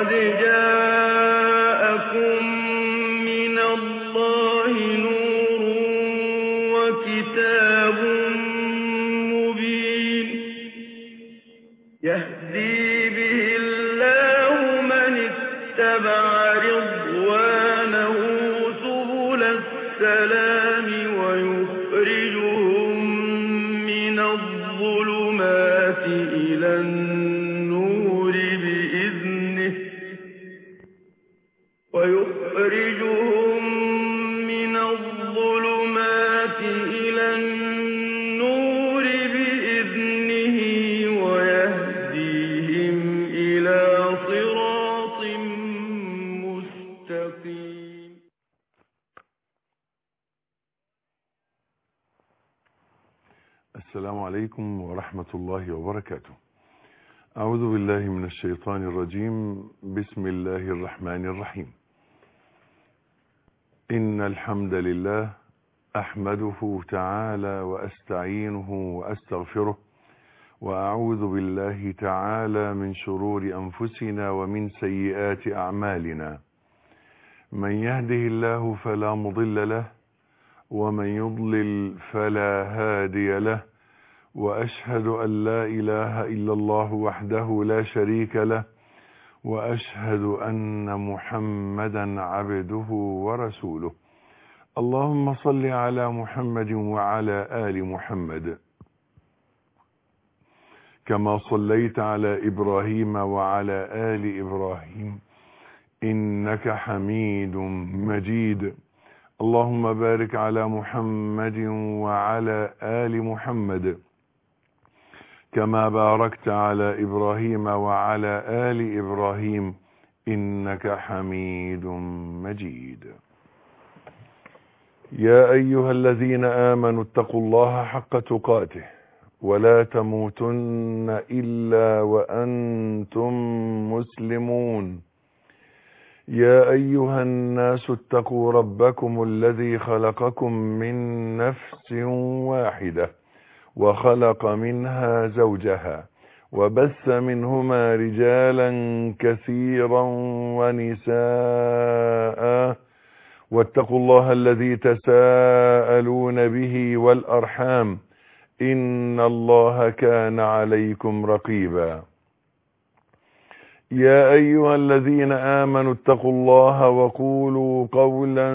قد جاءكم من الله نور وكتاب مبين يهدي به الله من اتبع رضوانه سبل السلام ويخرجهم من الظلمات إلى النور بإذنه ويخرجهم من الظلمات إلى النور بإذنه ويهديهم إلى صراط مستقيم السلام عليكم ورحمة الله وبركاته أعوذ بالله من الشيطان الرجيم بسم الله الرحمن الرحيم إن الحمد لله أحمده تعالى وأستعينه وأستغفره وأعوذ بالله تعالى من شرور أنفسنا ومن سيئات أعمالنا من يهده الله فلا مضل له ومن يضلل فلا هادي له وأشهد أن لا إله إلا الله وحده لا شريك له وأشهد أن محمدا عبده ورسوله اللهم صل على محمد وعلى آل محمد كما صليت على إبراهيم وعلى آل إبراهيم إنك حميد مجيد اللهم بارك على محمد وعلى آل محمد كما باركت على إبراهيم وعلى آل إبراهيم إنك حميد مجيد يا أيها الذين آمنوا اتقوا الله حق تقاته ولا تموتن إلا وأنتم مسلمون يا أيها الناس اتقوا ربكم الذي خلقكم من نفس واحدة وخلق منها زوجها وبث منهما رجالا كثيرا ونساء واتقوا الله الذي تساءلون به والأرحام إن الله كان عليكم رقيبا يا أيها الذين آمنوا اتقوا الله وقولوا قولا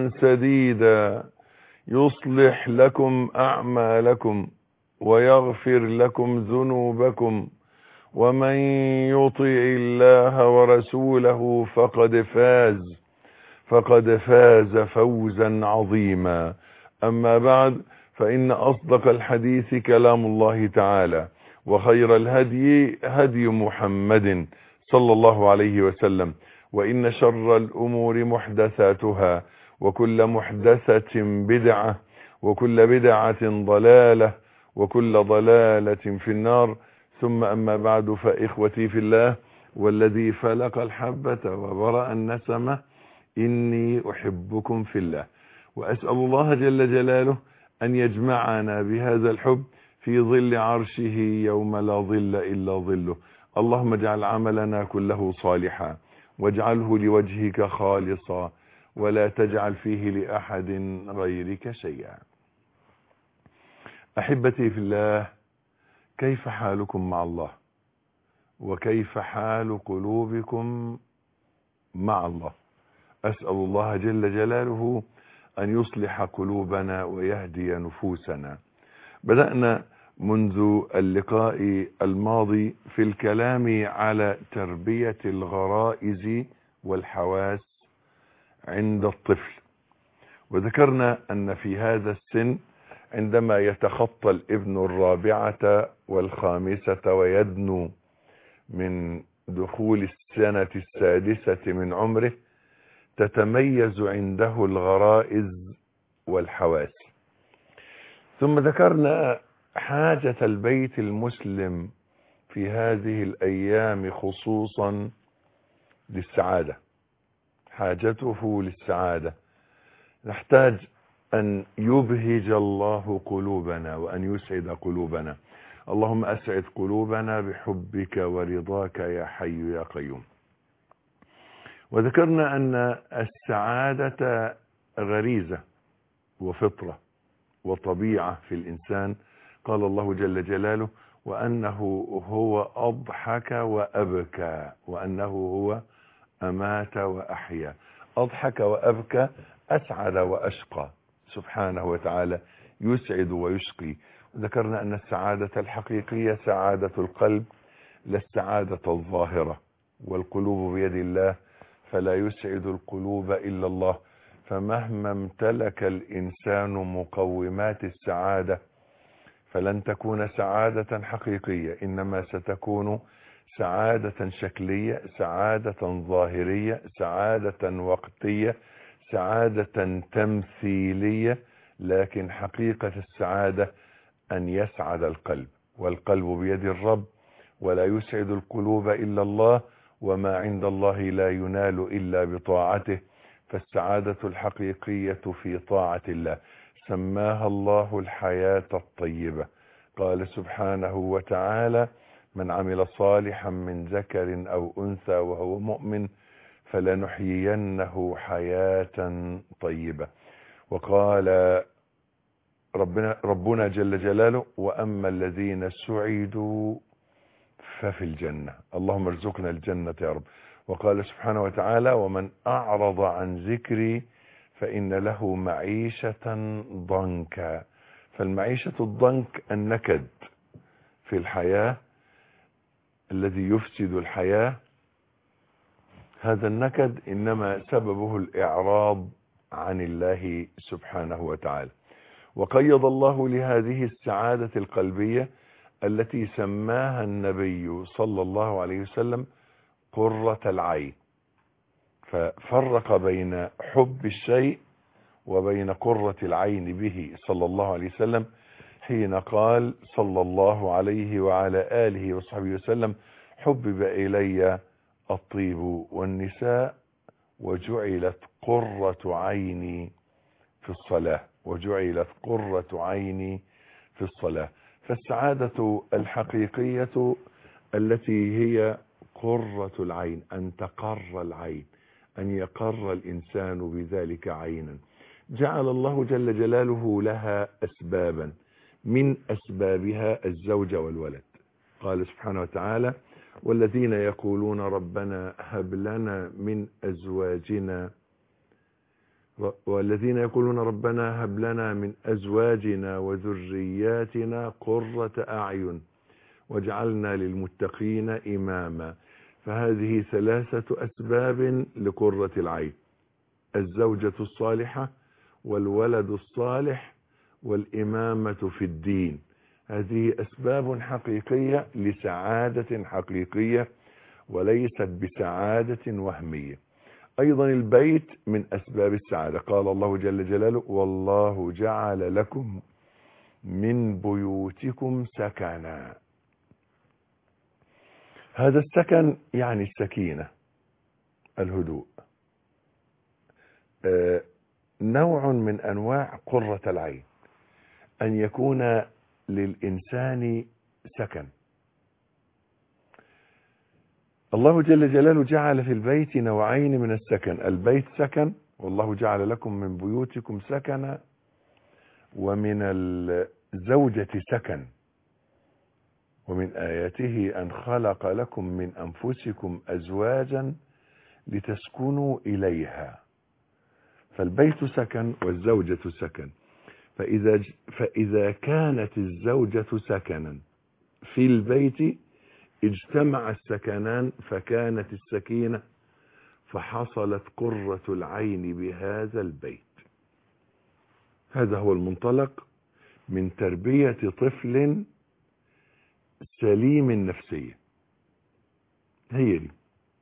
سديدا يصلح لكم أعمالكم ويغفر لكم ذنوبكم ومن يطع الله ورسوله فقد فاز فقد فاز فوزا عظيما أما بعد فإن أصدق الحديث كلام الله تعالى وخير الهدي هدي محمد صلى الله عليه وسلم وإن شر الأمور محدثاتها وكل محدثة بدعة وكل بدعة ضلالة وكل ضلالة في النار ثم أما بعد فإخوتي في الله والذي فلق الحبة وبرأ النسمة إني أحبكم في الله وأسأل الله جل جلاله أن يجمعنا بهذا الحب في ظل عرشه يوم لا ظل إلا ظله اللهم اجعل عملنا كله صالحا واجعله لوجهك خالصا ولا تجعل فيه لأحد غيرك شيئا أحبتي في الله كيف حالكم مع الله وكيف حال قلوبكم مع الله أسأل الله جل جلاله أن يصلح قلوبنا ويهدي نفوسنا بدأنا منذ اللقاء الماضي في الكلام على تربية الغرائز والحواس عند الطفل وذكرنا أن في هذا السن عندما يتخطى الابن الرابعة والخامسة ويدنو من دخول السنة السادسة من عمره تتميز عنده الغرائز والحواس ثم ذكرنا حاجة البيت المسلم في هذه الأيام خصوصا للسعادة حاجته للسعادة نحتاج أن يبهج الله قلوبنا وأن يسعد قلوبنا اللهم أسعد قلوبنا بحبك ورضاك يا حي يا قيوم وذكرنا أن السعادة غريزة وفطرة وطبيعة في الإنسان قال الله جل جلاله وأنه هو أضحك وأبكى وأنه هو أمات وأحيا أضحك وأبكى أسعد وأشقى سبحانه وتعالى يسعد ويشقي ذكرنا أن السعادة الحقيقية سعادة القلب لا السعادة الظاهرة والقلوب بيد الله فلا يسعد القلوب إلا الله فمهما امتلك الإنسان مقومات السعادة فلن تكون سعادة حقيقية إنما ستكون سعادة شكلية سعادة ظاهرية سعادة وقتية سعادة تمثيلية لكن حقيقة السعادة أن يسعد القلب والقلب بيد الرب ولا يسعد القلوب إلا الله وما عند الله لا ينال إلا بطاعته فالسعادة الحقيقية في طاعة الله سماها الله الحياة الطيبة قال سبحانه وتعالى من عمل صالحا من ذكر أو أنثى وهو مؤمن فلنحيينه حياة طيبة وقال ربنا, ربنا جل جلاله وأما الذين سعدوا ففي الجنة اللهم ارزقنا الجنة يا رب وقال سبحانه وتعالى ومن أعرض عن ذكري فإن له معيشة ضنكا فالمعيشة الضنك النكد في الحياة الذي يفسد الحياة هذا النكد إنما سببه الإعراض عن الله سبحانه وتعالى وقيض الله لهذه السعادة القلبية التي سماها النبي صلى الله عليه وسلم قرة العين ففرق بين حب الشيء وبين قرة العين به صلى الله عليه وسلم حين قال صلى الله عليه وعلى آله وصحبه وسلم حبب إلي الطيب والنساء وجعلت قرة عيني في الصلاة وجعلت قرة عيني في الصلاة فالسعادة الحقيقية التي هي قرة العين أن تقر العين أن يقر الإنسان بذلك عينا جعل الله جل جلاله لها أسبابا من أسبابها الزوج والولد قال سبحانه وتعالى والذين يقولون ربنا هب لنا من أزواجنا والذين يقولون ربنا هب لنا من أزواجنا وذرياتنا قرة أعين واجعلنا للمتقين إماما فهذه ثلاثة أسباب لقرة العين الزوجة الصالحة والولد الصالح والإمامة في الدين هذه أسباب حقيقية لسعادة حقيقية وليست بسعادة وهمية أيضا البيت من أسباب السعادة قال الله جل جلاله والله جعل لكم من بيوتكم سكنا هذا السكن يعني السكينة الهدوء آه نوع من أنواع قرة العين أن يكون للإنسان سكن الله جل جلاله جعل في البيت نوعين من السكن البيت سكن والله جعل لكم من بيوتكم سكنا ومن الزوجة سكن ومن آياته أن خلق لكم من أنفسكم أزواجا لتسكنوا إليها فالبيت سكن والزوجة سكن فإذا, فإذا كانت الزوجة سكنا في البيت اجتمع السكنان فكانت السكينة فحصلت قرة العين بهذا البيت هذا هو المنطلق من تربية طفل سليم النفسية هي دي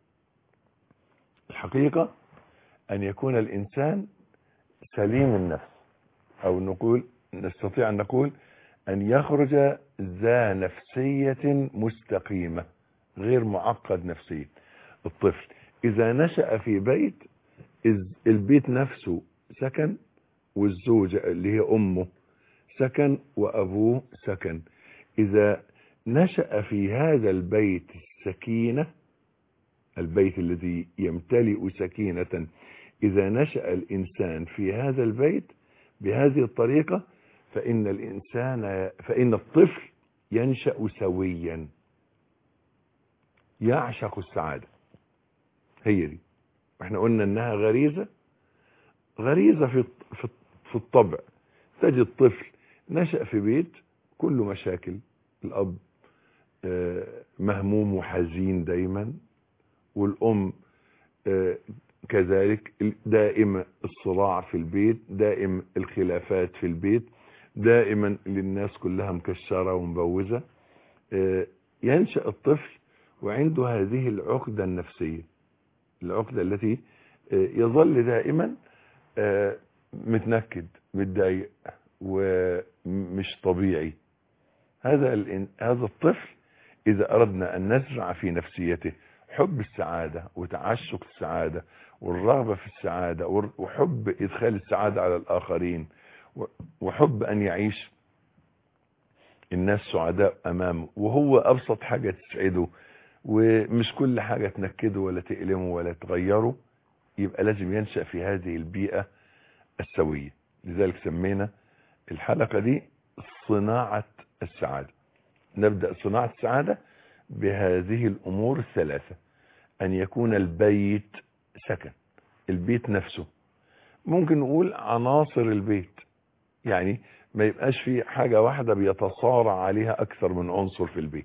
الحقيقة أن يكون الإنسان سليم النفس أو نقول نستطيع أن نقول أن يخرج ذا نفسية مستقيمة غير معقد نفسيا الطفل إذا نشأ في بيت البيت نفسه سكن والزوجة اللي هي أمه سكن وأبوه سكن إذا نشأ في هذا البيت السكينة البيت الذي يمتلئ سكينة إذا نشأ الإنسان في هذا البيت بهذه الطريقة فإن الإنسان فإن الطفل ينشأ سويا يعشق السعادة هي دي احنا قلنا انها غريزة غريزة في في في الطبع تجد طفل نشأ في بيت كله مشاكل الأب آه، مهموم وحزين دايما والأم آه، كذلك دائما الصراع في البيت دائم الخلافات في البيت دائما للناس كلها مكشرة ومبوزة آه، ينشأ الطفل وعنده هذه العقدة النفسية العقدة التي آه، يظل دائما آه، متنكد متضايق ومش طبيعي هذا الإن- هذا الطفل إذا أردنا أن نزرع في نفسيته حب السعادة وتعشق السعادة والرغبة في السعادة ور- وحب إدخال السعادة على الآخرين و- وحب أن يعيش الناس سعداء أمامه وهو أبسط حاجة تسعده ومش كل حاجة تنكده ولا تألمه ولا تغيره يبقى لازم ينشأ في هذه البيئة السوية لذلك سمينا الحلقة دي صناعة السعادة نبدأ صناعة السعادة بهذه الأمور الثلاثة أن يكون البيت سكن البيت نفسه ممكن نقول عناصر البيت يعني ما يبقاش في حاجة واحدة بيتصارع عليها أكثر من عنصر في البيت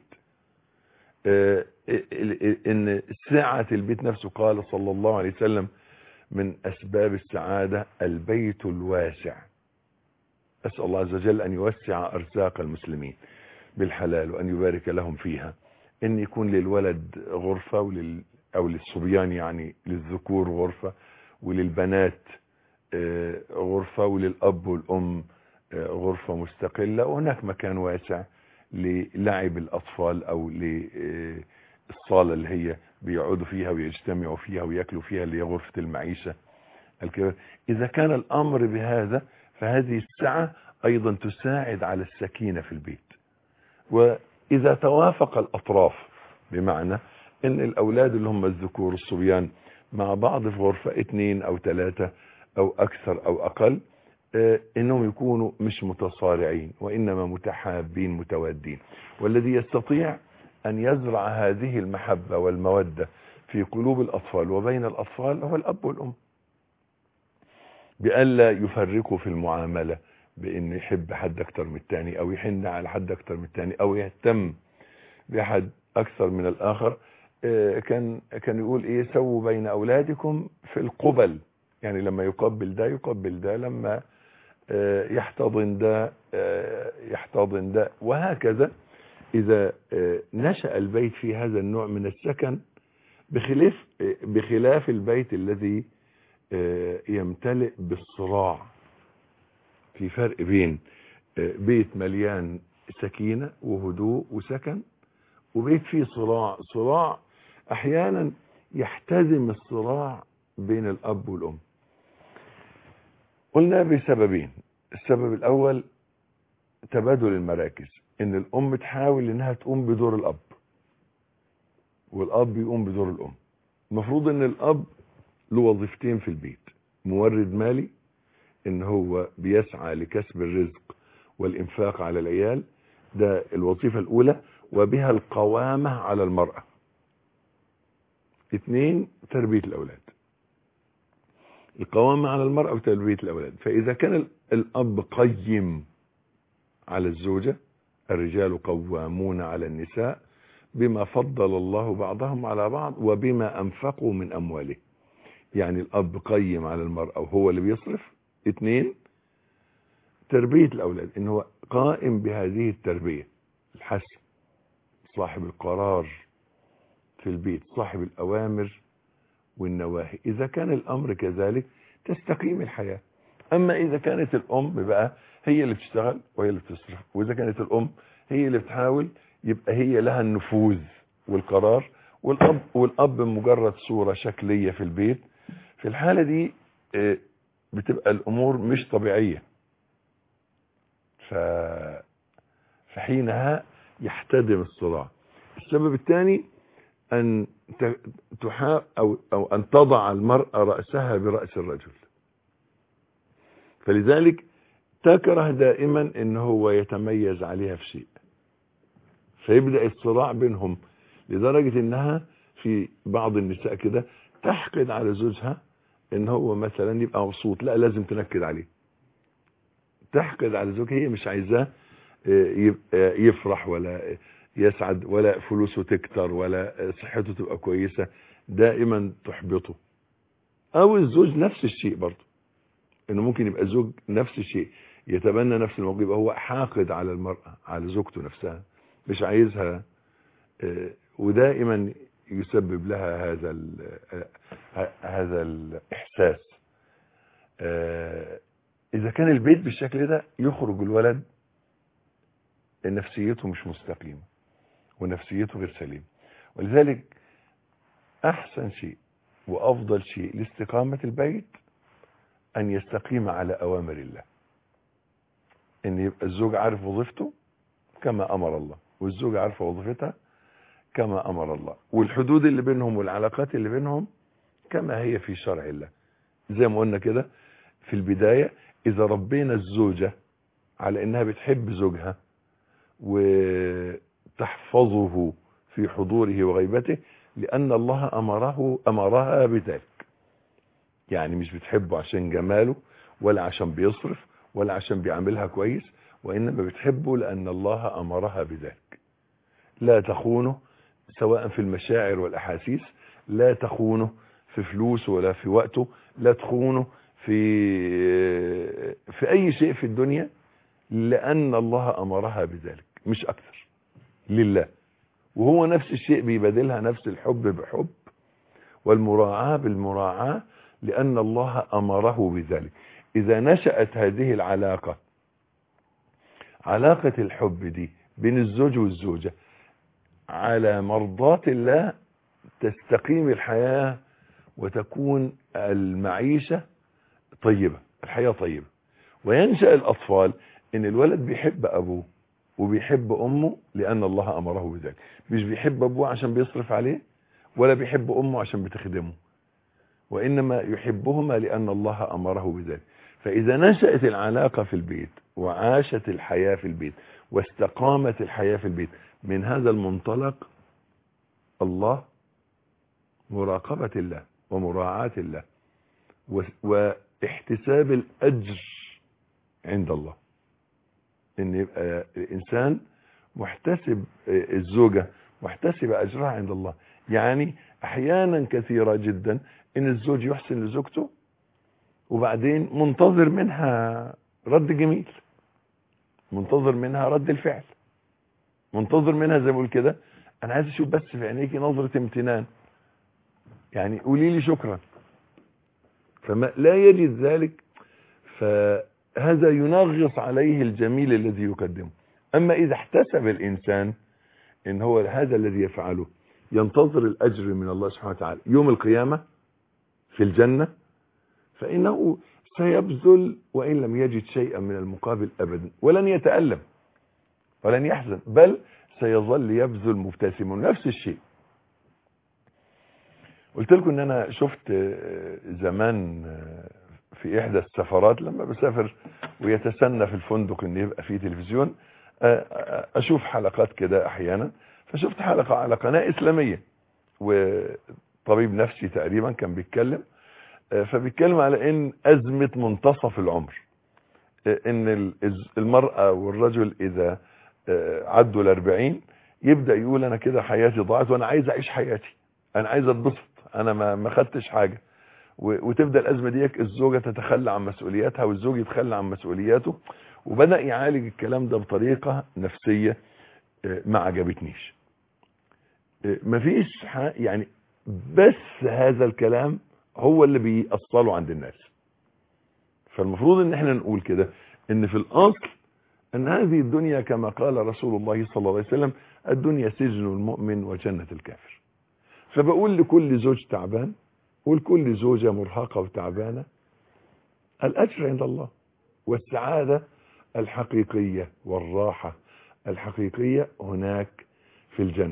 آه، ال- ال- ان سعة البيت نفسه قال صلى الله عليه وسلم من اسباب السعادة البيت الواسع اسأل الله عز وجل ان يوسع ارزاق المسلمين بالحلال وان يبارك لهم فيها ان يكون للولد غرفة ولل او للصبيان يعني للذكور غرفة وللبنات آه، غرفة وللاب والام آه، غرفة مستقلة وهناك مكان واسع للعب الأطفال أو للصالة اللي هي بيقعدوا فيها ويجتمعوا فيها ويأكلوا فيها اللي هي غرفة المعيشة الكبيرة إذا كان الأمر بهذا فهذه السعة أيضا تساعد على السكينة في البيت وإذا توافق الأطراف بمعنى إن الأولاد اللي هم الذكور الصبيان مع بعض في غرفة اثنين أو ثلاثة أو أكثر أو أقل آه، انهم يكونوا مش متصارعين وانما متحابين متوادين والذي يستطيع ان يزرع هذه المحبة والمودة في قلوب الاطفال وبين الاطفال هو الاب والام بألا يفرقوا في المعاملة بان يحب حد اكتر من التاني او يحن على حد اكتر من التاني او يهتم بأحد اكثر من الاخر آه، كان كان يقول ايه سووا بين اولادكم في القبل يعني لما يقبل ده يقبل ده لما آه، يحتضن ده آه، يحتضن ده وهكذا إذا آه، نشأ البيت في هذا النوع من السكن بخلاف آه، بخلاف البيت الذي آه، يمتلئ بالصراع في فرق بين آه، بيت مليان سكينة وهدوء وسكن وبيت فيه صراع صراع أحيانا يحتزم الصراع بين الأب والأم قلنا بسببين السبب الأول تبادل المراكز إن الأم تحاول إنها تقوم بدور الأب والأب يقوم بدور الأم المفروض إن الأب له وظيفتين في البيت مورد مالي إن هو بيسعى لكسب الرزق والإنفاق على العيال ده الوظيفة الأولى وبها القوامة على المرأة اثنين تربية الأولاد القوامة على المرأة وتربية الأولاد فإذا كان ال- الأب قيم على الزوجة الرجال قوامون على النساء بما فضل الله بعضهم على بعض وبما أنفقوا من أمواله يعني الأب قيم على المرأة وهو اللي بيصرف اثنين تربية الأولاد إن هو قائم بهذه التربية الحسن صاحب القرار في البيت صاحب الأوامر والنواهي إذا كان الأمر كذلك تستقيم الحياة أما إذا كانت الأم بقى هي اللي بتشتغل وهي اللي بتصرف وإذا كانت الأم هي اللي بتحاول يبقى هي لها النفوذ والقرار والأب والأب مجرد صورة شكلية في البيت في الحالة دي آه، بتبقى الأمور مش طبيعية ف... فحينها يحتدم الصراع السبب الثاني أن ت- تحا أو, أو أن تضع المرأة رأسها برأس الرجل فلذلك تكره دائما ان هو يتميز عليها في شيء فيبدأ الصراع بينهم لدرجة انها في بعض النساء كده تحقد على زوجها ان هو مثلا يبقى مبسوط لا لازم تنكد عليه تحقد على زوجها هي مش عايزاه آه، يبقى يفرح ولا يسعد ولا فلوسه تكتر ولا صحته تبقى كويسة دائما تحبطه او الزوج نفس الشيء برضه انه ممكن يبقى زوج نفس الشيء يتبنى نفس الموقف يبقى هو حاقد على المرأة على زوجته نفسها مش عايزها آه، ودائما يسبب لها هذا ال- آه، هذا الإحساس آه، إذا كان البيت بالشكل ده يخرج الولد نفسيته مش مستقيمة ونفسيته غير سليمة ولذلك أحسن شيء وأفضل شيء لاستقامة البيت أن يستقيم على أوامر الله ان يبقى الزوج عارف وظيفته كما امر الله والزوجة عارفة وظيفتها كما امر الله والحدود اللي بينهم والعلاقات اللي بينهم كما هي في شرع الله زي ما قلنا كده في البداية اذا ربينا الزوجة على انها بتحب زوجها وتحفظه في حضوره وغيبته لان الله امره امرها بذلك يعني مش بتحبه عشان جماله ولا عشان بيصرف ولا عشان بيعملها كويس وإنما بتحبه لأن الله أمرها بذلك لا تخونه سواء في المشاعر والأحاسيس لا تخونه في فلوسه ولا في وقته لا تخونه في في أي شيء في الدنيا لأن الله أمرها بذلك مش أكثر لله وهو نفس الشيء بيبادلها نفس الحب بحب والمراعاة بالمراعاة لأن الله أمره بذلك إذا نشأت هذه العلاقة علاقة الحب دي بين الزوج والزوجة على مرضاة الله تستقيم الحياة وتكون المعيشة طيبة الحياة طيبة وينشأ الأطفال إن الولد بيحب أبوه وبيحب أمه لأن الله أمره بذلك مش بيحب أبوه عشان بيصرف عليه ولا بيحب أمه عشان بتخدمه وإنما يحبهما لأن الله أمره بذلك فإذا نشأت العلاقة في البيت وعاشت الحياة في البيت واستقامت الحياة في البيت من هذا المنطلق الله مراقبة الله ومراعاة الله واحتساب الأجر عند الله ان يبقى الانسان محتسب الزوجة محتسب اجرها عند الله يعني احيانا كثيرة جدا ان الزوج يحسن لزوجته وبعدين منتظر منها رد جميل منتظر منها رد الفعل منتظر منها زي ما بقول كده انا عايز اشوف بس في عينيكي نظرة امتنان يعني قولي لي شكرا فما لا يجد ذلك فهذا ينغص عليه الجميل الذي يقدمه اما اذا احتسب الانسان ان هو هذا الذي يفعله ينتظر الاجر من الله سبحانه وتعالى يوم القيامة في الجنة فانه سيبذل وان لم يجد شيئا من المقابل ابدا ولن يتألم ولن يحزن بل سيظل يبذل مبتسم نفس الشيء قلت لكم ان انا شفت زمان في احدى السفرات لما بسافر ويتسنى في الفندق ان يبقى فيه تلفزيون اشوف حلقات كده احيانا فشفت حلقة على قناة اسلامية وطبيب نفسي تقريبا كان بيتكلم فبيتكلم على ان ازمة منتصف العمر ان المرأة والرجل اذا عدوا الاربعين يبدأ يقول انا كده حياتي ضاعت وانا عايز اعيش حياتي انا عايز اتبسط انا ما ما خدتش حاجة وتبدأ الازمة ديك الزوجة تتخلى عن مسؤولياتها والزوج يتخلى عن مسؤولياته وبدأ يعالج الكلام ده بطريقة نفسية ما عجبتنيش مفيش يعني بس هذا الكلام هو اللي بيأصله عند الناس فالمفروض ان احنا نقول كده ان في الاصل ان هذه الدنيا كما قال رسول الله صلى الله عليه وسلم الدنيا سجن المؤمن وجنة الكافر فبقول لكل زوج تعبان ولكل زوجة مرهقة وتعبانة الأجر عند الله والسعادة الحقيقية والراحة الحقيقية هناك في الجنة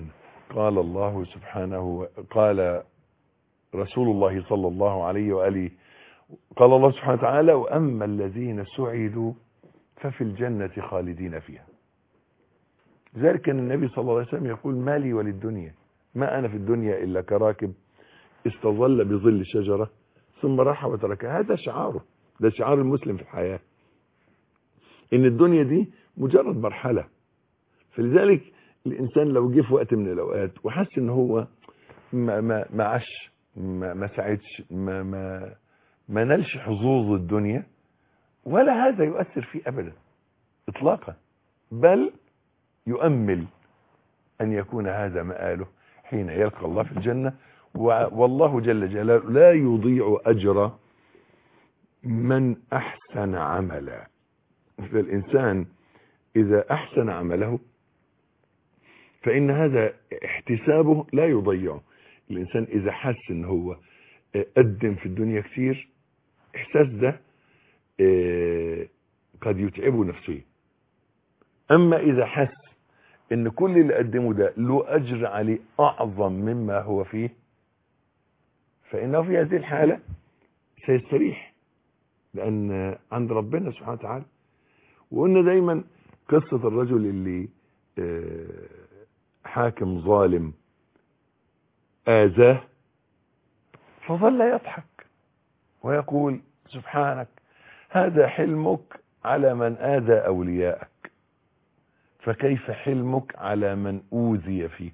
قال الله سبحانه قال رسول الله صلى الله عليه وآله قال الله سبحانه وتعالى وأما الذين سعدوا ففي الجنة خالدين فيها ذلك كان النبي صلى الله عليه وسلم يقول ما لي وللدنيا ما أنا في الدنيا إلا كراكب استظل بظل شجرة ثم راح وتركها هذا شعاره ده شعار المسلم في الحياة إن الدنيا دي مجرد مرحلة فلذلك الإنسان لو جه في وقت من الأوقات وحس إن هو ما ما ما عاش ما ما سعدش ما ما ما نالش حظوظ الدنيا ولا هذا يؤثر فيه أبدا إطلاقا بل يؤمل أن يكون هذا مآله حين يلقى الله في الجنة والله جل جلاله لا يضيع أجر من أحسن عملا فالإنسان إذا أحسن عمله فإن هذا احتسابه لا يضيعه الإنسان إذا حس إن هو قدم في الدنيا كتير إحساس ده قد يتعبه نفسيا أما إذا حس إن كل اللي قدمه ده له أجر عليه أعظم مما هو فيه فإنه في هذه الحالة سيستريح لأن عند ربنا سبحانه وتعالى وقلنا دايما قصة الرجل اللي حاكم ظالم آذاه فظل يضحك ويقول سبحانك هذا حلمك على من آذى أولياءك فكيف حلمك على من أوذي فيك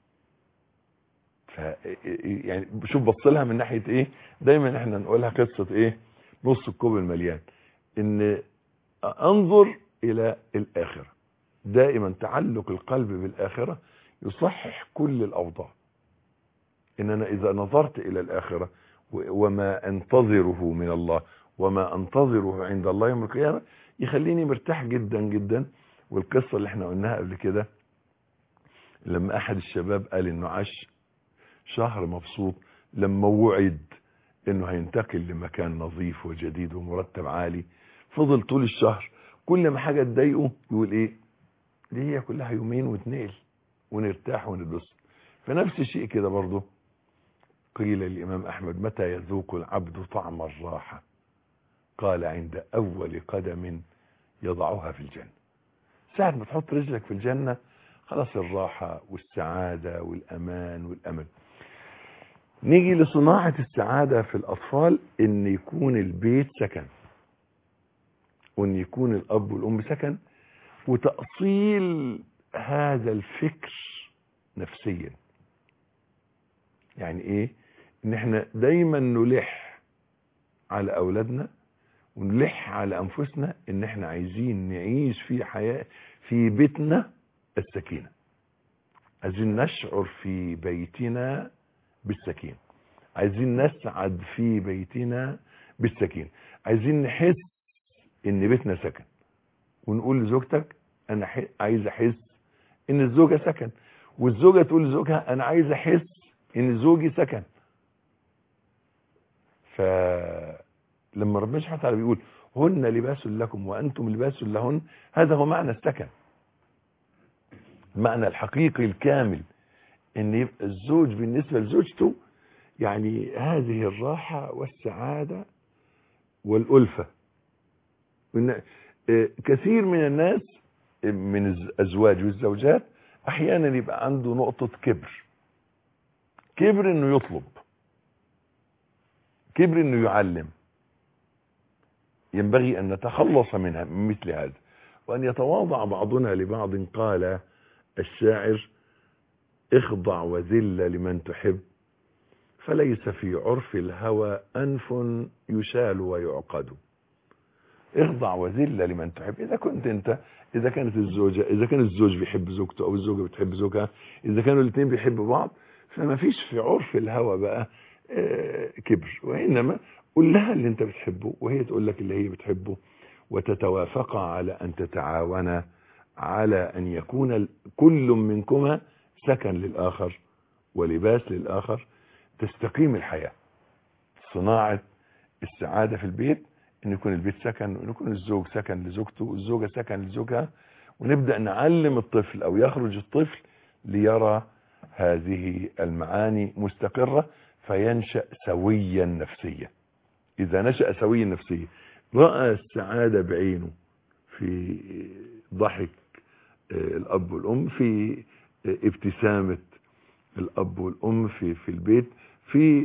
ف يعني شوف بص لها من ناحية ايه دايما احنا نقولها قصة ايه نص الكوب المليان ان انظر الى الاخرة دائما تعلق القلب بالاخرة يصحح كل الاوضاع ان انا اذا نظرت الى الاخرة وما انتظره من الله وما انتظره عند الله يوم القيامة يخليني مرتاح جدا جدا والقصة اللي احنا قلناها قبل كده لما احد الشباب قال انه عاش شهر مبسوط لما وعد انه هينتقل لمكان نظيف وجديد ومرتب عالي فضل طول الشهر كل ما حاجة تضايقه يقول ايه دي هي كلها يومين واتنقل ونرتاح ونتبسط فنفس الشيء كده برضه قيل للإمام أحمد متى يذوق العبد طعم الراحة قال عند أول قدم يضعها في الجنة ساعة ما تحط رجلك في الجنة خلاص الراحة والسعادة والأمان والأمل نيجي لصناعة السعادة في الأطفال إن يكون البيت سكن وإن يكون الأب والأم سكن وتأصيل هذا الفكر نفسيا يعني إيه إن إحنا دايما نلح على أولادنا ونلح على أنفسنا إن إحنا عايزين نعيش في حياة في بيتنا السكينة عايزين نشعر في بيتنا بالسكينة عايزين نسعد في بيتنا بالسكينة عايزين نحس ان بيتنا سكن ونقول لزوجتك انا عايز احس ان الزوجة سكن والزوجة تقول لزوجها انا عايز احس ان زوجي سكن فلما ربنا سبحانه وتعالى بيقول هن لباس لكم وانتم لباس لهن هذا هو معنى السكن المعنى الحقيقي الكامل ان يبقى الزوج بالنسبة لزوجته يعني هذه الراحة والسعادة والألفة كثير من الناس من الأزواج والزوجات أحيانا يبقى عنده نقطة كبر كبر انه يطلب كبر انه يعلم ينبغي ان نتخلص منها من مثل هذا وان يتواضع بعضنا لبعض قال الشاعر اخضع وذل لمن تحب فليس في عرف الهوى أنف يشال ويعقد اخضع وذل لمن تحب إذا كنت أنت إذا كانت الزوجة إذا كان الزوج بيحب زوجته أو الزوجة بتحب زوجها إذا كانوا الاثنين بيحبوا بعض فما فيش في عرف الهوى بقى اه كبر وإنما قول لها اللي أنت بتحبه وهي تقول لك اللي هي بتحبه وتتوافقا على أن تتعاونا على أن يكون كل منكما سكن للآخر ولباس للآخر تستقيم الحياة صناعة السعادة في البيت ان يكون البيت سكن وان يكون الزوج سكن لزوجته والزوجة سكن لزوجها ونبدأ نعلم الطفل او يخرج الطفل ليرى هذه المعاني مستقرة فينشأ سويا نفسيا إذا نشأ سويا نفسيا رأى السعادة بعينه في ضحك الأب والأم في ابتسامة الأب والأم في في البيت في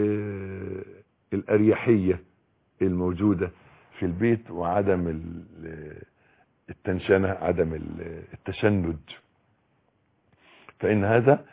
الأريحية الموجودة في البيت وعدم التنشنة عدم التشنج فإن هذا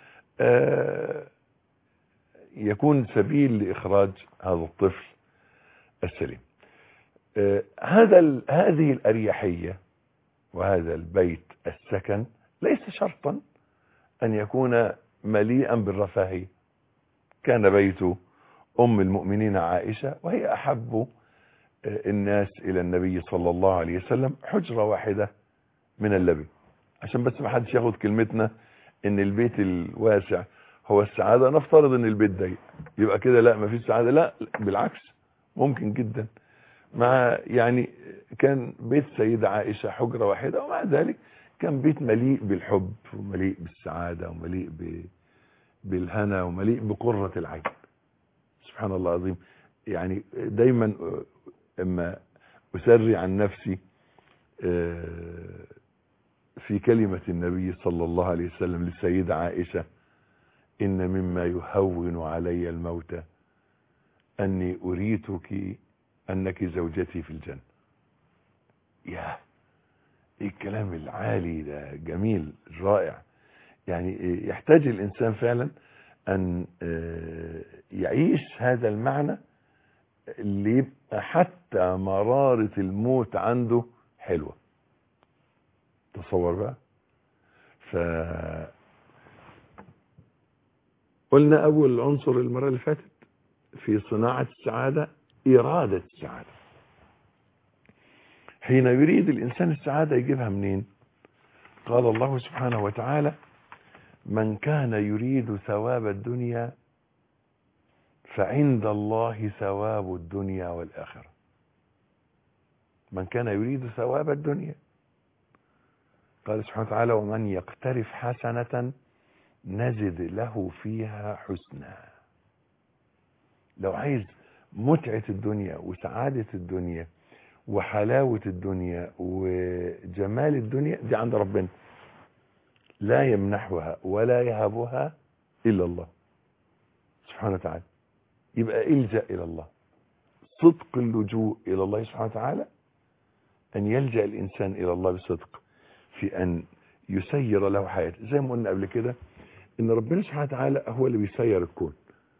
يكون سبيل لإخراج هذا الطفل السليم هذا هذه الأريحية وهذا البيت السكن ليس شرطا أن يكون مليئا بالرفاهية كان بيت أم المؤمنين عائشة وهي أحب الناس إلى النبي صلى الله عليه وسلم حجرة واحدة من اللبن عشان بس ما حدش ياخد كلمتنا ان البيت الواسع هو السعادة نفترض ان البيت ضيق يبقى كده لا ما فيش سعادة لا بالعكس ممكن جدا مع يعني كان بيت سيدة عائشة حجرة واحدة ومع ذلك كان بيت مليء بالحب ومليء بالسعادة ومليء ب... بالهنا ومليء بقرة العين سبحان الله العظيم يعني دايما اما اسري عن نفسي في كلمة النبي صلى الله عليه وسلم للسيدة عائشة إن مما يهون علي الموت أني أريتك أنك زوجتي في الجنة يا ايه الكلام العالي ده جميل رائع يعني يحتاج الإنسان فعلا أن يعيش هذا المعنى اللي يبقى حتى مرارة الموت عنده حلوة تصور بقى ف قلنا أول عنصر المرة اللي فاتت في صناعة السعادة إرادة السعادة حين يريد الإنسان السعادة يجيبها منين قال الله سبحانه وتعالى من كان يريد ثواب الدنيا فعند الله ثواب الدنيا والآخرة من كان يريد ثواب الدنيا قال سبحانه وتعالى ومن يقترف حسنة نزد له فيها حسنا لو عايز متعة الدنيا وسعادة الدنيا وحلاوة الدنيا وجمال الدنيا دي عند ربنا لا يمنحها ولا يهبها إلا الله سبحانه وتعالى يبقى إلجأ إلى الله صدق اللجوء إلى الله سبحانه وتعالى أن يلجأ الإنسان إلى الله بصدق في أن يسير له حياته زي ما قلنا قبل كده إن ربنا سبحانه وتعالى هو اللي بيسير الكون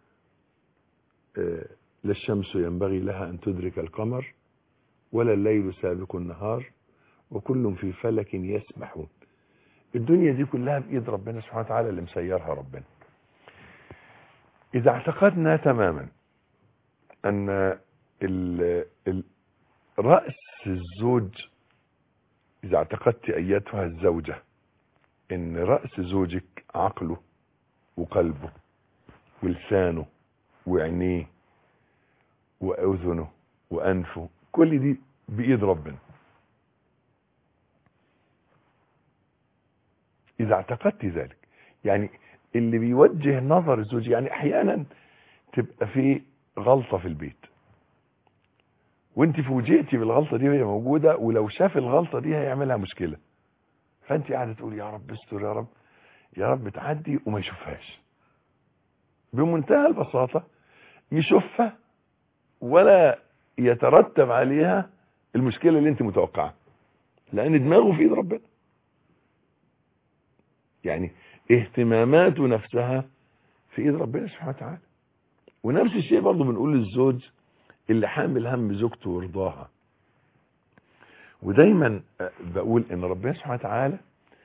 آه لا الشمس ينبغي لها أن تدرك القمر ولا الليل سابق النهار وكل في فلك يسبحون الدنيا دي كلها بإيد ربنا سبحانه وتعالى اللي مسيرها ربنا إذا اعتقدنا تماما أن ال ال رأس الزوج إذا اعتقدت أيتها الزوجة إن رأس زوجك عقله وقلبه ولسانه وعينيه وأذنه وأنفه كل دي بإيد ربنا إذا اعتقدت ذلك يعني اللي بيوجه نظر الزوج يعني أحيانا تبقى في غلطة في البيت وانت فوجئتي بالغلطة دي وهي موجودة ولو شاف الغلطة دي هيعملها مشكلة فانت قاعدة تقول يا رب استر يا رب يا رب تعدي وما يشوفهاش بمنتهى البساطة يشوفها ولا يترتب عليها المشكلة اللي انت متوقعها لان دماغه في ايد ربنا يعني اهتماماته نفسها في ايد ربنا سبحانه وتعالى ونفس الشيء برضه بنقول للزوج اللي حامل هم زوجته ورضاها ودايما بقول ان ربنا سبحانه وتعالى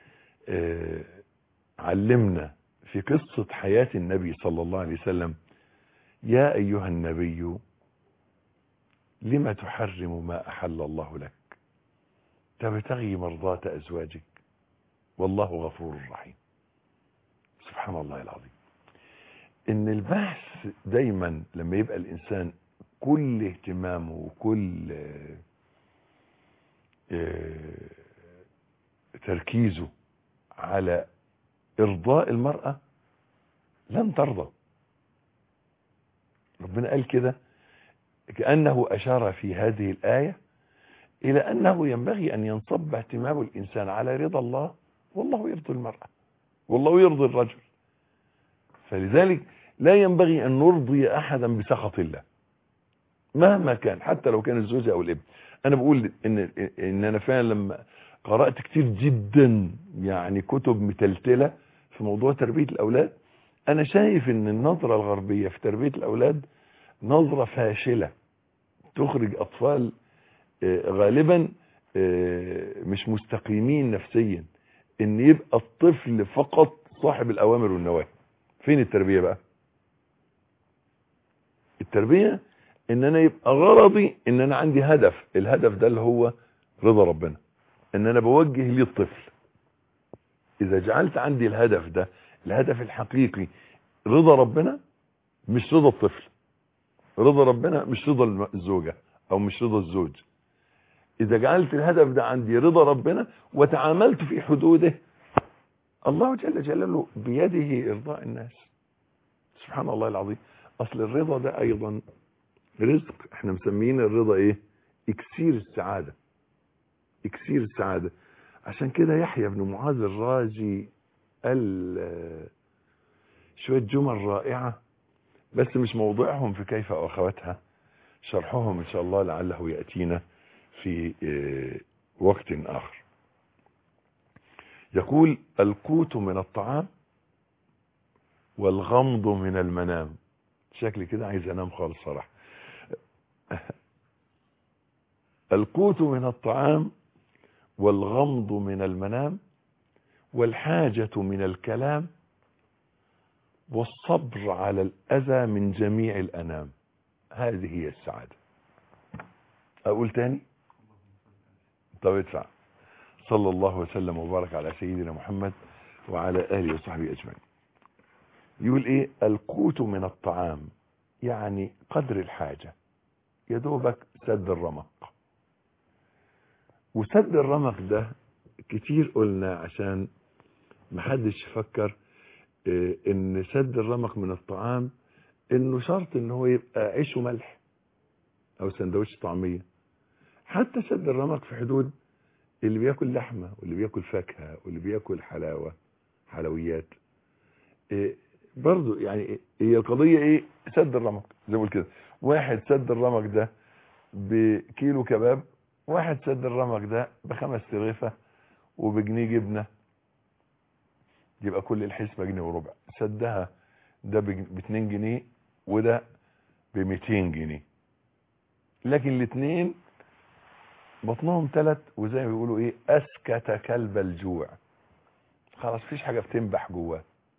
علمنا في قصة حياة النبي صلى الله عليه وسلم يا ايها النبي لما تحرم ما احل الله لك تبتغي مرضات ازواجك والله غفور رحيم سبحان الله العظيم ان البحث دايما لما يبقى الانسان كل اهتمامه وكل تركيزه على ارضاء المرأة لن ترضى ربنا قال كده كأنه أشار في هذه الآية إلى أنه ينبغي أن ينصب اهتمام الإنسان على رضا الله والله يرضي المرأة والله يرضي الرجل فلذلك لا ينبغي أن نرضي أحدا بسخط الله مهما كان حتى لو كان الزوج أو الابن أنا بقول إن, إن أنا فعلا لما قرأت كتير جدا يعني كتب متلتلة في موضوع تربية الأولاد أنا شايف إن النظرة الغربية في تربية الأولاد نظرة فاشلة تخرج أطفال غالبا مش مستقيمين نفسيا ان يبقى الطفل فقط صاحب الاوامر والنواهي فين التربية بقى التربية ان انا يبقى غرضي ان انا عندي هدف الهدف ده اللي هو رضا ربنا ان انا بوجه لي الطفل اذا جعلت عندي الهدف ده الهدف الحقيقي رضا ربنا مش رضا الطفل رضا ربنا مش رضا الزوجة او مش رضا الزوج اذا جعلت الهدف ده عندي رضا ربنا وتعاملت في حدوده الله جل جلاله بيده ارضاء الناس سبحان الله العظيم اصل الرضا ده ايضا رزق احنا مسميين الرضا ايه اكسير السعادة اكسير السعادة عشان كده يحيى بن معاذ الرازي قال شوية جمل رائعة بس مش موضوعهم في كيف واخواتها شرحهم ان شاء الله لعله يأتينا في وقت آخر يقول القوت من الطعام والغمض من المنام شكلي كده عايز انام خالص صراحة القوت من الطعام والغمض من المنام والحاجة من الكلام والصبر على الأذى من جميع الأنام هذه هي السعادة أقول تاني طب ادفع صلى الله وسلم وبارك على سيدنا محمد وعلى آله وصحبه أجمعين يقول ايه القوت من الطعام يعني قدر الحاجة يا دوبك سد الرمق وسد الرمق ده كتير قلنا عشان محدش يفكر اه ان سد الرمق من الطعام انه شرط ان هو يبقى عيش وملح او سندوتش طعميه حتى سد الرمق في حدود اللي بياكل لحمة واللي بياكل فاكهة واللي بياكل حلاوة حلويات إيه برضو يعني هي القضية ايه سد الرمق زي ما بقول كده واحد سد الرمق ده بكيلو كباب واحد سد الرمق ده بخمس تغيفة وبجنيه جبنة يبقى كل الحسبة جنيه وربع سدها ده باتنين جنيه وده بميتين جنيه لكن الاثنين بطنهم ثلاث وزي ما بيقولوا ايه اسكت كلب الجوع خلاص فيش حاجة بتنبح جواه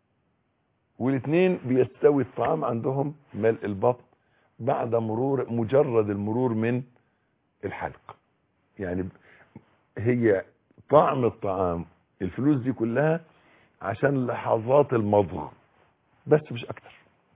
والاثنين بيستوي الطعام عندهم ملء البطن بعد مرور مجرد المرور من الحلق يعني هي طعم الطعام الفلوس دي كلها عشان لحظات المضغ بس مش اكتر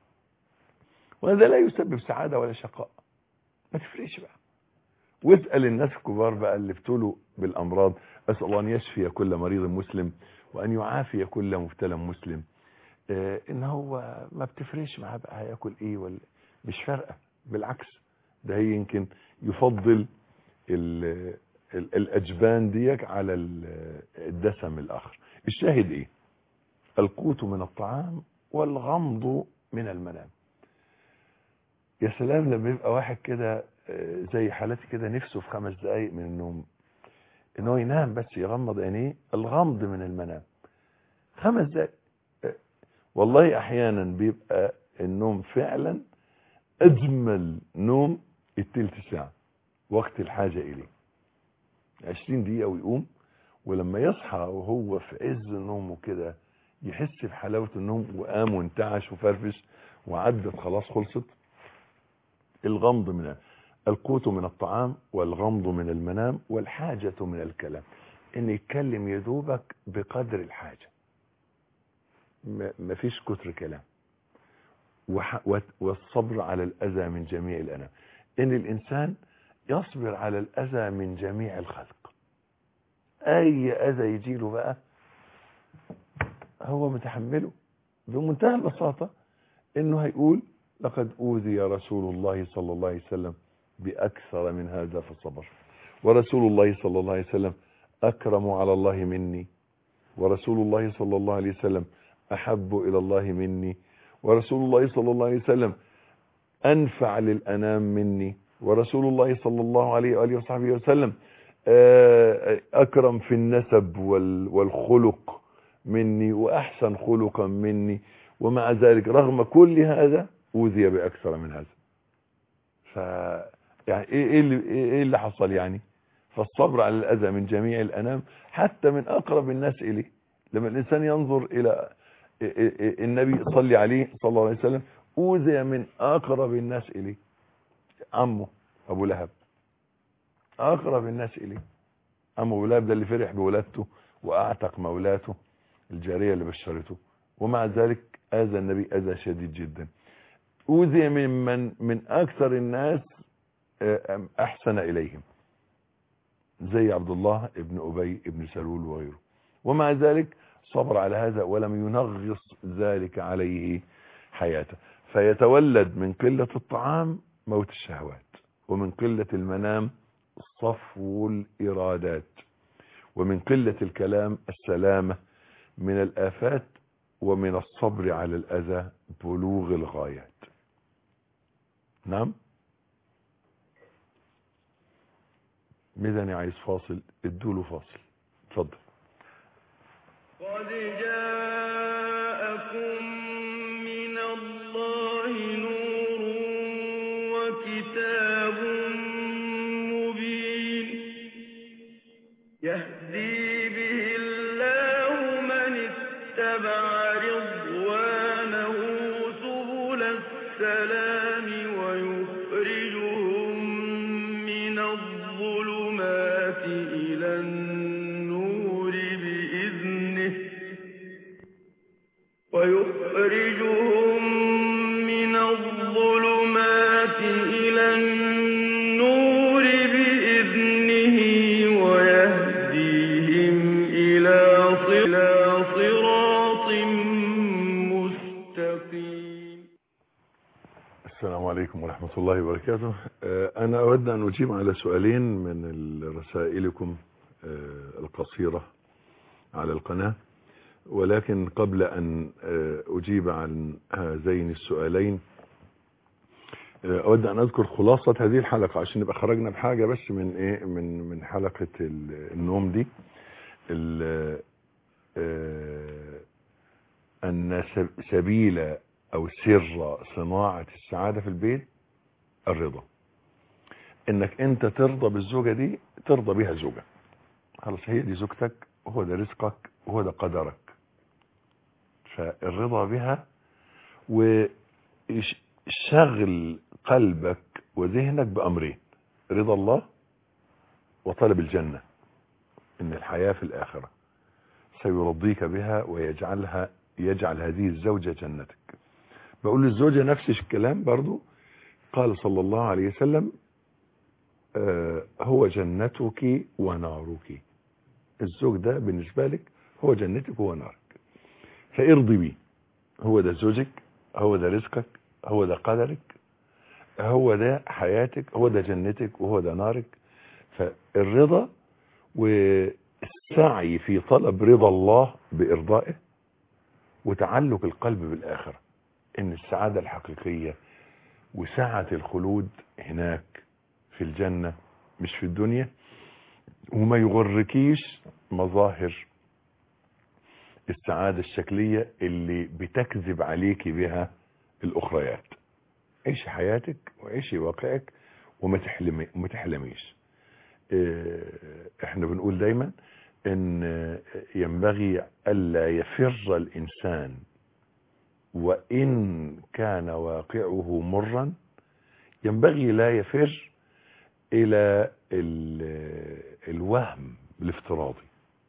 وهذا لا يسبب سعادة ولا شقاء ما تفرقش بقى واسأل الناس الكبار بقى اللي ابتلوا بالأمراض أسأل الله أن يشفي كل مريض مسلم وأن يعافي كل مبتلى مسلم اه إن هو ما بتفرقش معاه بقى هياكل إيه ولا مش فارقة بالعكس ده هي يمكن يفضل ال ال الأجبان ديك على الدسم الآخر الشاهد إيه القوت من الطعام والغمض من المنام يا سلام لما يبقى واحد كده زي حالتي كده نفسه في خمس دقايق من النوم ان هو ينام بس يغمض عينيه الغمض من المنام خمس دقايق والله احيانا بيبقى النوم فعلا اجمل نوم التلت ساعة وقت الحاجة اليه عشرين دقيقة ويقوم ولما يصحى وهو في عز نومه كده يحس بحلاوة النوم وقام وانتعش وفرفش وعدت خلاص خلصت الغمض من القوت من الطعام والغمض من المنام والحاجة من الكلام ان يتكلم يدوبك بقدر الحاجة مفيش كتر كلام والصبر على الأذى من جميع الأنام ان الإنسان يصبر على الأذى من جميع الخلق أي أذى يجيله بقى هو متحمله بمنتهى البساطة انه هيقول لقد اوذي رسول الله صلى الله عليه وسلم باكثر من هذا فصبر ورسول الله صلى الله عليه وسلم اكرم على الله مني ورسول الله صلى الله عليه وسلم احب الى الله مني ورسول الله صلى الله عليه وسلم انفع للانام مني ورسول الله صلى الله عليه واله وصحبه وسلم اكرم في النسب والخلق مني واحسن خلقا مني ومع ذلك رغم كل هذا اوذي باكثر من هذا ف يعني ايه اللي ايه اللي حصل يعني فالصبر على الاذى من جميع الانام حتى من اقرب الناس اليه لما الانسان ينظر الى النبي صلى عليه صلى الله عليه وسلم اوذي من اقرب الناس اليه عمه ابو لهب اقرب الناس اليه عمه ابو لهب ده اللي فرح بولادته واعتق مولاته الجاريه اللي بشرته ومع ذلك اذى النبي اذى شديد جدا اوذي من من من اكثر الناس احسن اليهم زي عبد الله ابن ابي ابن سلول وغيره ومع ذلك صبر على هذا ولم ينغص ذلك عليه حياته فيتولد من قلة الطعام موت الشهوات ومن قلة المنام صفو الإرادات ومن قلة الكلام السلامة من الآفات ومن الصبر على الأذى بلوغ الغايات نعم ميداني عايز فاصل ادوله فاصل اتفضل قد جاءكم من الله نور وكتاب مبين يهدي به الله من اتبع رضوانه سبل السلام ويخرجهم من الظلمات إلى النور بإذنه ويخرجهم من الظلمات إلى النور بإذنه ويهديهم إلى صراط مستقيم السلام عليكم ورحمة الله وبركاته آه، أنا أود أن أجيب على سؤالين من رسائلكم آه، القصيرة على القناة ولكن قبل أن آه، أجيب عن هذين السؤالين آه، أود أن أذكر خلاصة هذه الحلقة عشان نبقى خرجنا بحاجة بس من إيه من من حلقة ال- النوم دي ال- آه، أن سب- سبيل أو سر صناعة السعادة في البيت الرضا إنك أنت ترضى بالزوجة دي ترضى بها زوجة خلاص هي دي زوجتك وهو ده رزقك وهو ده قدرك فالرضا بها وشغل قلبك وذهنك بأمرين رضا الله وطلب الجنة إن الحياة في الآخرة سيرضيك بها ويجعلها يجعل هذه الزوجة جنتك بقول للزوجة نفس الكلام برضو قال صلى الله عليه وسلم آه هو جنتك ونارك الزوج ده بالنسبة لك هو جنتك ونارك فارضي بيه هو ده زوجك هو ده رزقك هو ده قدرك هو ده حياتك هو ده جنتك وهو ده نارك فالرضا والسعي في طلب رضا الله بإرضائه وتعلق القلب بالآخرة إن السعادة الحقيقية وسعة الخلود هناك في الجنة مش في الدنيا وما يغركيش مظاهر السعادة الشكلية اللي بتكذب عليك بها الأخريات عيشي حياتك وعيشي واقعك وما تحلمي وما تحلميش اه، احنا بنقول دايما ان ينبغي الا يفر الانسان وان كان واقعه مرا ينبغي لا يفر الى ال- الوهم الافتراضي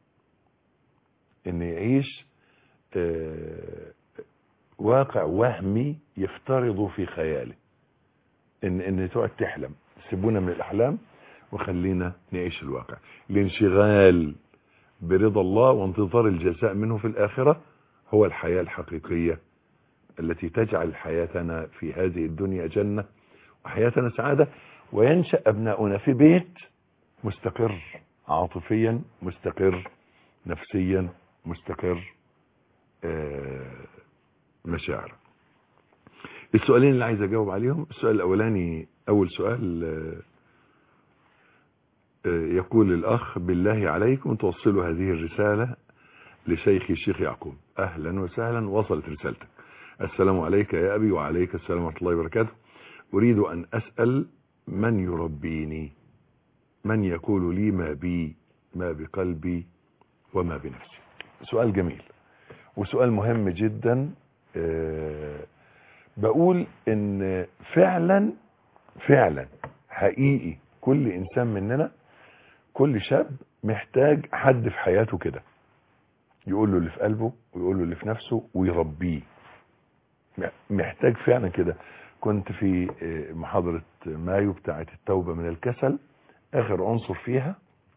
ان يعيش اه، واقع وهمي يفترض في خياله ان ان تقعد تحلم سيبونا من الاحلام وخلينا نعيش الواقع الانشغال برضا الله وانتظار الجزاء منه في الاخره هو الحياه الحقيقيه التي تجعل حياتنا في هذه الدنيا جنة وحياتنا سعادة وينشأ أبناؤنا في بيت مستقر عاطفيا مستقر نفسيا مستقر آه، مشاعر السؤالين اللي عايز اجاوب عليهم السؤال الاولاني اول سؤال آه، آه، يقول الاخ بالله عليكم توصلوا هذه الرسالة لشيخي الشيخ يعقوب اهلا وسهلا وصلت رسالتك السلام عليك يا ابي وعليك السلام ورحمة الله وبركاته اريد ان اسأل من يربيني من يقول لي ما بي ما بقلبي وما بنفسي سؤال جميل وسؤال مهم جدا آه، بقول ان فعلا فعلا حقيقي كل انسان مننا كل شاب محتاج حد في حياته كده يقول له اللي في قلبه ويقول له اللي في نفسه ويربيه محتاج فعلا كده كنت في آه، محاضرة مايو بتاعة التوبة من الكسل اخر عنصر فيها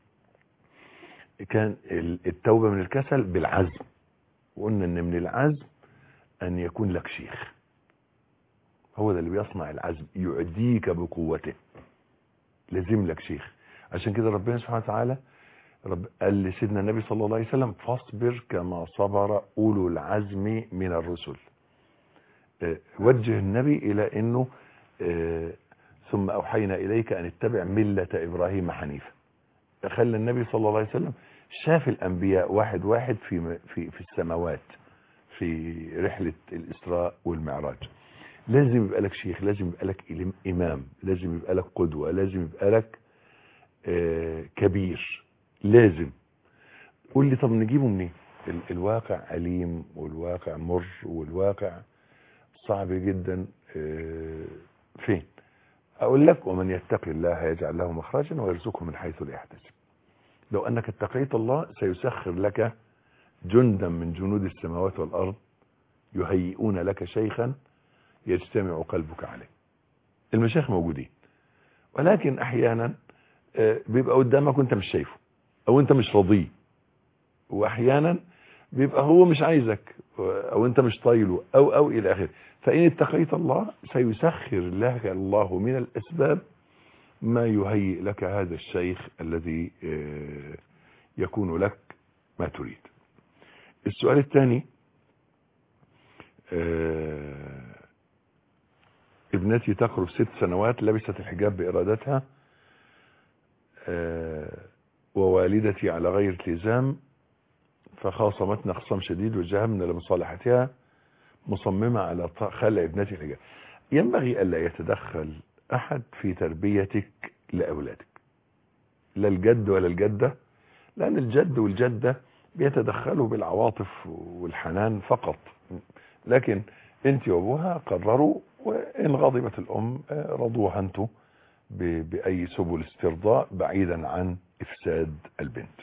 كان ال- التوبة من الكسل بالعزم وقلنا ان من العزم ان يكون لك شيخ هو ده اللي بيصنع العزم يعديك بقوته لازم لك شيخ عشان كده ربنا سبحانه وتعالى رب قال لسيدنا النبي صلى الله عليه وسلم فاصبر كما صبر اولو العزم من الرسل آه، وجه النبي الى انه آه، ثم اوحينا اليك ان اتبع مله ابراهيم حنيفا خلى النبي صلى الله عليه وسلم شاف الانبياء واحد واحد في في في السماوات في رحله الاسراء والمعراج لازم يبقى لك شيخ لازم يبقى لك إلم- امام لازم يبقى لك قدوه لازم يبقى لك آه، كبير لازم قول لي طب نجيبه منين ال- الواقع أليم والواقع مر والواقع صعب جدا آه، فين أقول لك ومن يتقي الله يجعل له مخرجا ويرزقه من حيث لا يحتسب لو أنك اتقيت الله سيسخر لك جندا من جنود السماوات والأرض يهيئون لك شيخا يجتمع قلبك عليه المشايخ موجودين ولكن أحيانا آه، بيبقى قدامك وانت مش شايفه او انت مش راضيه واحيانا بيبقى هو مش عايزك او انت مش طايله او او الى اخره فان اتقيت الله سيسخر لك الله من الاسباب ما يهيئ لك هذا الشيخ الذي آه، يكون لك ما تريد السؤال الثاني آه، ابنتي تقرب ست سنوات لبست الحجاب بإرادتها آه، ووالدتي على غير التزام فخاصمتنا خصام شديد وجهمنا لمصالحتها مصممة على ط- خلع ابنتي الحجاب ينبغي ألا يتدخل أحد في تربيتك لأولادك لا الجد ولا الجدة لأن الجد والجدة بيتدخلوا بالعواطف والحنان فقط لكن انت وابوها قرروا وإن غضبت الأم آه، رضوها انتوا ب- بأي سبل استرضاء بعيدا عن إفساد البنت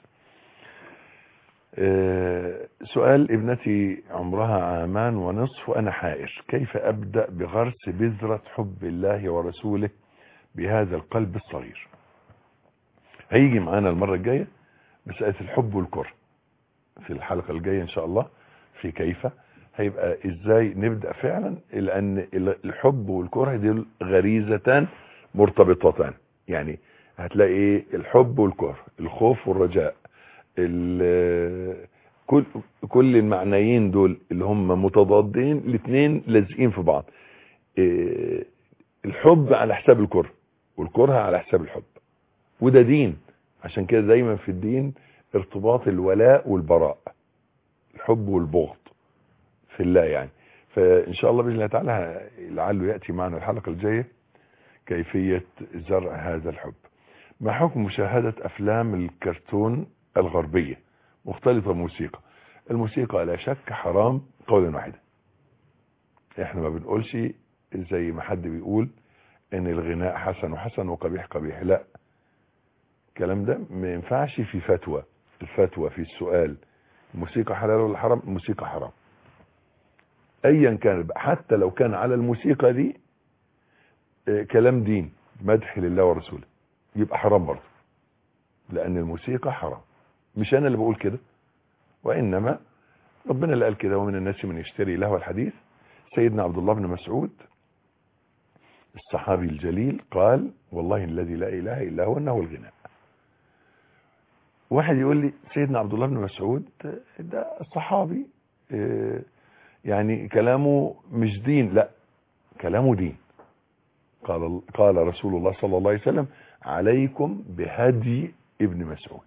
آه، سؤال ابنتي عمرها عامان ونصف وأنا حائر كيف أبدأ بغرس بذرة حب الله ورسوله بهذا القلب الصغير هيجي معانا المرة الجاية مسألة الحب والكره في الحلقة الجاية إن شاء الله في كيف هيبقى إزاي نبدأ فعلا لأن الحب والكره دي غريزتان مرتبطتان يعني هتلاقي ايه الحب والكره الخوف والرجاء ال- كل كل المعنيين دول اللي هم متضادين الاثنين لازقين في بعض إيه، الحب على حساب الكره والكره على حساب الحب وده دين عشان كده دايما في الدين ارتباط الولاء والبراء الحب والبغض في الله يعني فان شاء الله باذن الله تعالى لعله ياتي معنا الحلقه الجايه كيفيه زرع هذا الحب ما حكم مشاهده افلام الكرتون الغربيه مختلطه موسيقى الموسيقى لا شك حرام قولا واحدا احنا ما بنقولش زي ما حد بيقول ان الغناء حسن وحسن وقبيح قبيح لا الكلام ده ما ينفعش في فتوى الفتوى في السؤال الموسيقى حلال ولا حرام الموسيقى حرام ايا كان بقى، حتى لو كان على الموسيقى دي آه، كلام دين مدح لله ورسوله يبقى حرام برضه لان الموسيقى حرام مش انا اللي بقول كده وانما ربنا اللي قال كده ومن الناس من يشتري لهو الحديث سيدنا عبد الله بن مسعود الصحابي الجليل قال والله الذي لا اله الا هو انه الغناء واحد يقول لي سيدنا عبد الله بن مسعود ده صحابي اه، يعني كلامه مش دين لا كلامه دين قال قال رسول الله صلى الله عليه وسلم عليكم بهدي ابن مسعود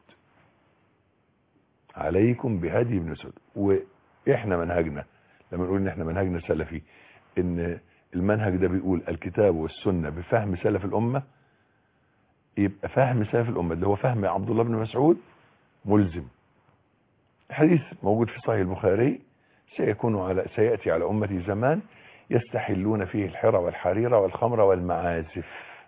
عليكم بهدي ابن مسعود واحنا منهجنا لما نقول ان احنا منهجنا سلفي ان المنهج ده بيقول الكتاب والسنة بفهم سلف الامة يبقى فهم سلف الامة اللي هو فهم عبد الله بن مسعود ملزم حديث موجود في صحيح البخاري سيكون على سيأتي على أمتي زمان يستحلون فيه الحرى والحريرة والخمر والمعازف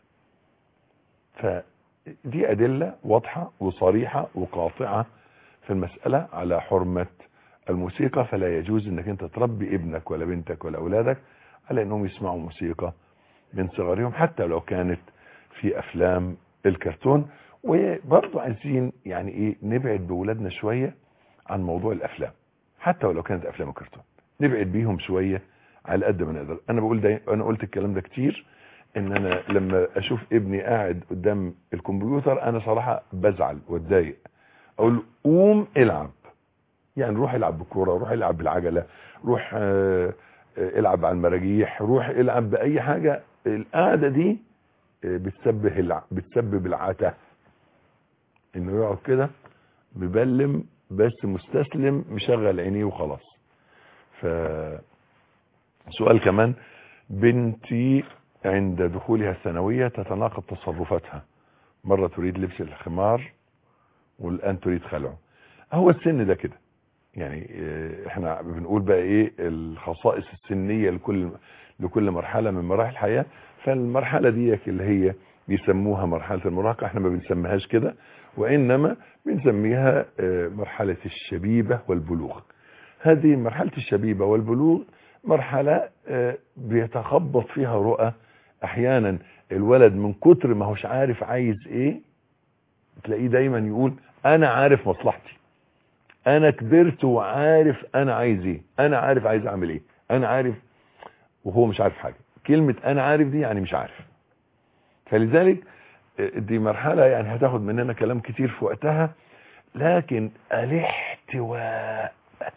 فدي أدلة واضحة وصريحة وقاطعة في المسألة على حرمة الموسيقى فلا يجوز انك انت تربي ابنك ولا بنتك ولا اولادك على انهم يسمعوا موسيقى من صغرهم حتى لو كانت في افلام الكرتون وبرضه عايزين يعني ايه نبعد بولادنا شوية عن موضوع الافلام حتى ولو كانت افلام الكرتون نبعد بيهم شوية على قد ما نقدر انا بقول ده انا قلت الكلام ده كتير ان انا لما اشوف ابني قاعد قدام الكمبيوتر انا صراحة بزعل واتضايق اقول له قوم العب يعني روح العب بالكوره روح العب بالعجله روح آه، آه، العب على المراجيح روح العب باي حاجه القعده دي آه، بتسبب الع... بتسبب العته انه يقعد كده مبلم بس مستسلم مشغل عينيه وخلاص ف سؤال كمان بنتي عند دخولها الثانويه تتناقض تصرفاتها مره تريد لبس الخمار والان تريد خلعه هو السن ده كده يعني آه، احنا بنقول بقى ايه الخصائص السنية لكل لكل مرحلة من مراحل الحياة فالمرحلة دي اللي هي بيسموها مرحلة المراهقة احنا ما بنسميهاش كده وانما بنسميها آه، مرحلة الشبيبة والبلوغ هذه مرحلة الشبيبة والبلوغ مرحلة آه، بيتخبط فيها رؤى احيانا الولد من كتر ما هوش عارف عايز ايه تلاقيه دايما يقول انا عارف مصلحتي انا كبرت وعارف انا عايز ايه انا عارف عايز اعمل ايه انا عارف وهو مش عارف حاجة كلمة انا عارف دي يعني مش عارف فلذلك دي مرحلة يعني هتاخد مننا كلام كتير في وقتها لكن الاحتواء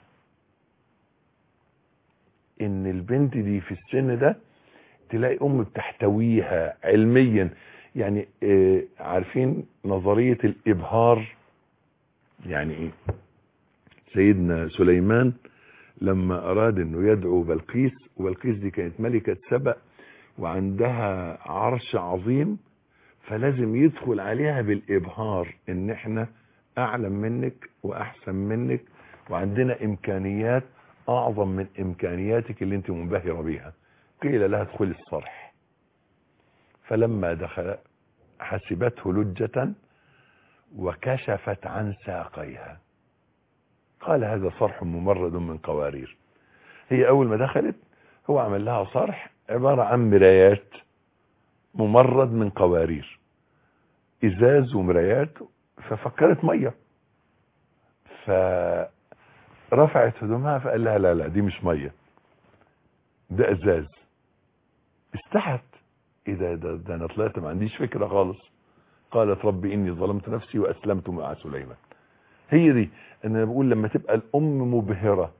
ان البنت دي في السن ده تلاقي ام بتحتويها علميا يعني آه، عارفين نظرية الابهار يعني ايه سيدنا سليمان لما اراد انه يدعو بلقيس وبلقيس دي كانت ملكة سبأ وعندها عرش عظيم فلازم يدخل عليها بالابهار ان احنا اعلم منك واحسن منك وعندنا امكانيات اعظم من امكانياتك اللي انت منبهرة بيها قيل لها ادخلي الصرح فلما دخل حسبته لجة وكشفت عن ساقيها قال هذا صرح ممرد من قوارير هي اول ما دخلت هو عمل لها صرح عبارة عن مرايات ممرد من قوارير ازاز ومرايات ففكرت مية فرفعت هدومها فقال لها لا لا دي مش مية ده ازاز استحت ايه ده ده, ده انا طلعت ما عنديش فكرة خالص قالت ربي اني ظلمت نفسي واسلمت مع سليمان هي دي ان انا بقول لما تبقى الام مبهرة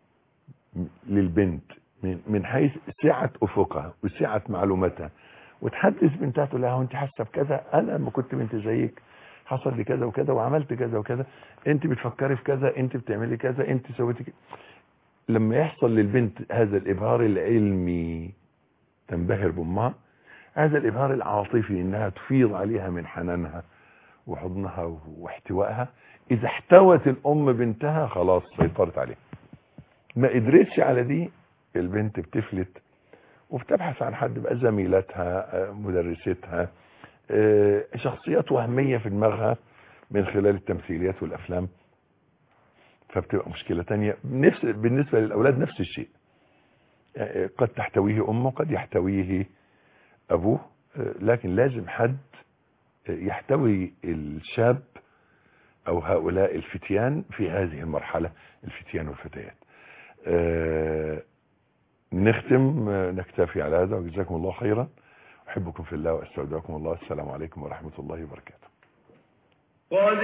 للبنت من من حيث سعة افقها وسعة معلوماتها وتحدث بنتها تقول لها انت حاسه بكذا انا لما كنت بنت زيك حصل لي كذا وكذا وعملت كذا وكذا انت بتفكري في كذا انت بتعملي كذا انت سويتي كذا لما يحصل للبنت هذا الابهار العلمي تنبهر بامها هذا الابهار العاطفي انها تفيض عليها من حنانها وحضنها واحتوائها اذا احتوت الام بنتها خلاص سيطرت عليها ما قدرتش على دي البنت بتفلت وبتبحث عن حد بقى زميلتها مدرستها شخصيات وهمية في دماغها من خلال التمثيليات والافلام فبتبقى مشكلة تانية نفس بالنسبة للاولاد نفس الشيء قد تحتويه امه قد يحتويه ابوه لكن لازم حد يحتوي الشاب او هؤلاء الفتيان في هذه المرحلة الفتيان والفتيات نختم نكتفي على هذا وجزاكم الله خيرا أحبكم في الله وأستودعكم الله السلام عليكم ورحمة الله وبركاته قد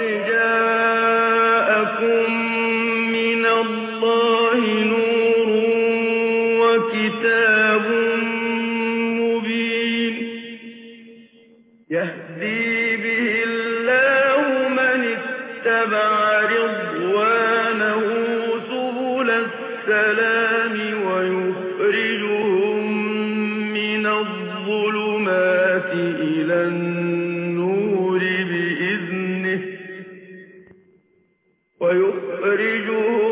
جاءكم من الله نور وكتاب مبين يهدي به الله من اتبع رضوانه سبل السلام ويخرجهم من الظلمات إلى النور بإذنه ويخرجهم